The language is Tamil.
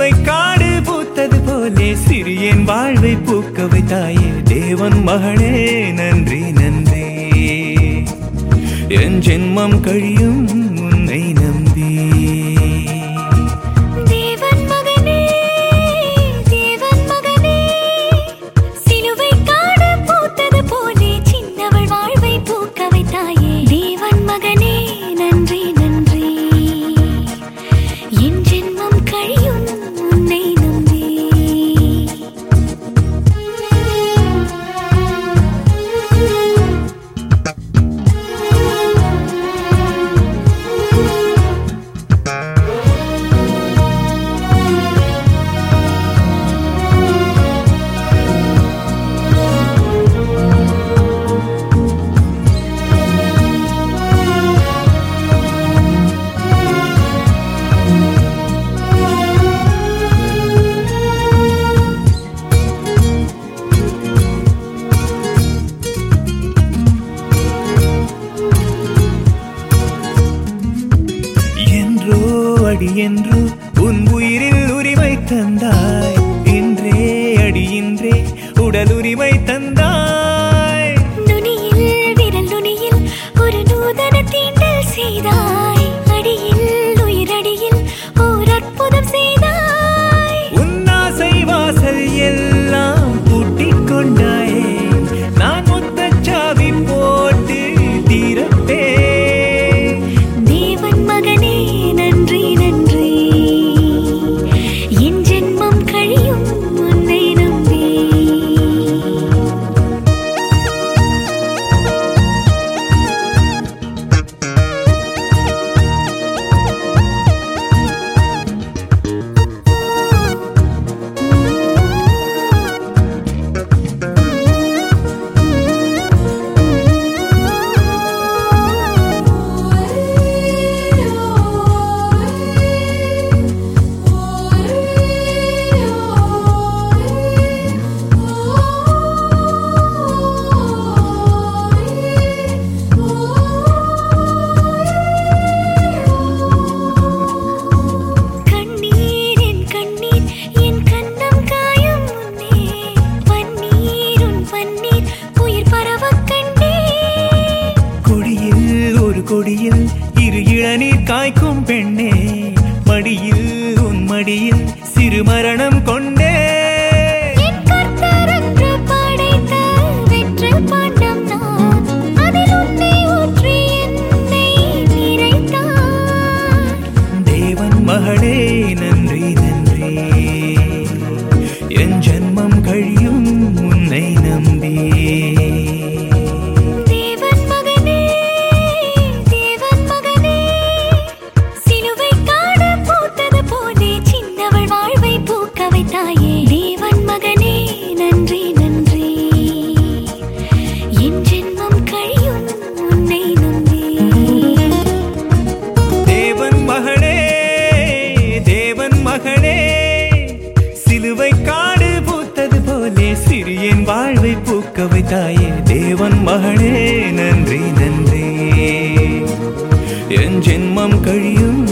சிலுவை காடு பூத்தது போலே சிறியன் வாழ்வை பூக்க வைத்தாயே தேவன் மகளே நன்றி நன்றி என் ஜென்மம் கழியும் உன்னை நம்பி தேவன் மகனே தேவன் மகனே சிலுவை காடு பூத்தது போலே சின்னவள் வாழ்வை பூக்க வைத்தாயே தேவன் மகனே நன்றி நன்றி என் ஜென்மம் கழியும் உன்னை நம்பி என்றோ அடி என்றோ உன் உயிரில் உரிமை தந்தாய் இன்றே அடி இன்றே உடல் உரிமை தந்தாய் நுனியில் விரல் நுனியில் ஒரு நூதன தீண்டல் செய்தாய் அடியில் உயிரடியில் ஓர் அற்புதம் செய்தாய் உன் ஆசை வாசல் எல்லாம் பூட்டிக் கொண்டாயே நான் முத்தச்சாவி போட்டு தீரப்பே தேவன் மகனே நன்றி நன்றி என் ஜென்மம் கழியும் உன்னை நம்பி கண்ணீர் என் கண்ணீர் என் கண்ணம் காயும் முன்னே பன்னீர் உன் பன்னீர் உயிர் பரவக் கண்டேன் கொடியில் ஒரு கொடியில் இரு இளநீர் காய்க்கும் பெண்ணே மடியில் உன் மடியில் சிறு மரணம் கொண்டே என் கர்த்தரன்று படைத்த வெற்றில் பாண்டம் நான். அதில் உன்னை ஊற்றி என்னை நிறைத்தான். தேவன் மகளே நன்றி நன்றி என் ஜென்மம் கழியும் உன்னை நம்பி தேவன் மகனே, தேவன் மகனே, சிலுவை காடு பூத்தது போலே சின்னவள் வாழ்வை பூக்க வைத்தாயே. தேவன் மகனே, நன்றி நன்றி என் ஜென்மம் கழியும் உன்னை நம்பி தேவன் மகளே தேவன் மகளே சிலுவை காடு பூத்தது போலே சிறியன் வாழ்வை பூக்க வைத்தாயே தேவன் மகளே நன்றி நன்றி என் ஜென்மம் கழியும்